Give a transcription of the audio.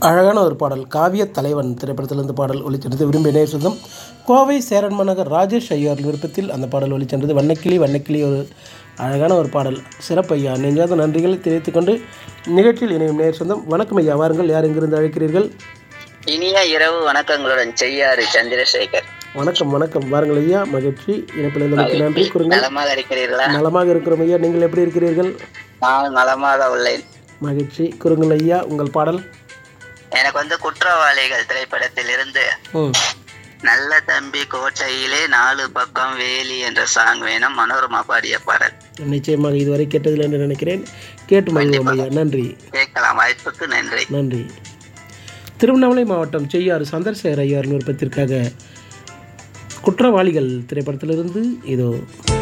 அழகான ஒரு பாடல் காவிய தலைவன் திரைப்படத்திலிருந்து பாடல் ஒளிச்சென்றது விரும்பிய நேர் சொந்தம் கோவை சேரன் மனகர் ராஜேஷ் ஐயார் விருப்பத்தில் அந்த பாடல் ஒளிச்சென்றது வண்ணக்கிளி வண்ணக்கிளி ஒரு அழகான ஒரு பாடல் சிறப்பையா நெஞ்சாத நன்றிகளை தெரிவித்துக் கொண்டு நிகழ்ச்சியில் இணையும் நேர் சொந்தம் வணக்கம் ஐயா வாருங்கள் யார் எங்கிருந்து அழைக்கிறீர்கள் இனிய இரவு வணக்கங்களுடன் செய்யாறு சந்திரசேகர் வணக்கம் வணக்கம் வாருங்கள் ஐயா மகிழ்ச்சி இணைப்பில் இருந்தமைக்கு நன்றி கூறுங்கள் நலமாக இருக்கிறீர்களா நலமாக இருக்கிறோம் ஐயா நீங்கள் எப்படி இருக்கிறீர்கள் நான் நலமாக உள்ளேன் மகிழ்ச்சி கூறுங்கள் ஐயா உங்கள் பாடல் எனக்கு வந்து குற்றவாளிகள் திரைப்படத்தில் இருந்து ம் நல்ல தம்பி கோட்டையிலே நாலு பக்கம் வேலி என்ற சாங் வேணும் மனோரமா பாடிய பாடல் நிச்சயமாக இதுவரை கேட்டதில்லை என்று நினைக்கிறேன் கேட்டு மகிழ்வோம் ஐயா நன்றி கேட்கலாம் வாய்ப்புக்கு நன்றி நன்றி திருவண்ணாமலை மாவட்டம் செய்யாறு சந்திரசேகர் ஐயார் விருப்பத்திற்காக குற்றவாளிகள் திரைப்படத்திலிருந்து இதோ